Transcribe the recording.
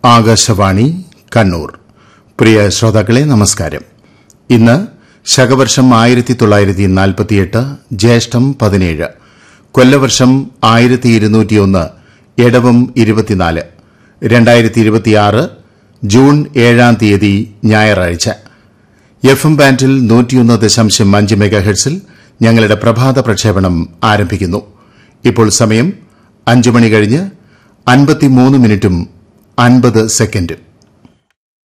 ആകാശവാണി കണ്ണൂർ പ്രിയ ശ്രോതാക്കളെ നമസ്കാരം ഇന്ന് ശകവർഷം ആയിരത്തി തൊള്ളായിരത്തി നാൽപ്പത്തിയെട്ട് ജ്യേഷ്ഠം പതിനേഴ് കൊല്ലവർഷം ആയിരത്തി ഇരുന്നൂറ്റിയൊന്ന് എടവം ഇരുപത്തിനാല് രണ്ടായിരത്തി ഇരുപത്തിയാറ് ജൂൺ ഏഴാം തീയതി ഞായറാഴ്ച എഫ് എം ബാൻഡിൽ നൂറ്റിയൊന്ന് ദശാംശം അഞ്ച് മെഗാഹെർട്സിൽ ഞങ്ങളുടെ പ്രഭാത പ്രക്ഷേപണം ആരംഭിക്കുന്നു ഇപ്പോൾ സമയം അഞ്ചു മണി കഴിഞ്ഞ് അൻപത്തിമൂന്ന് മിനിറ്റും അൻപത് സെക്കൻഡും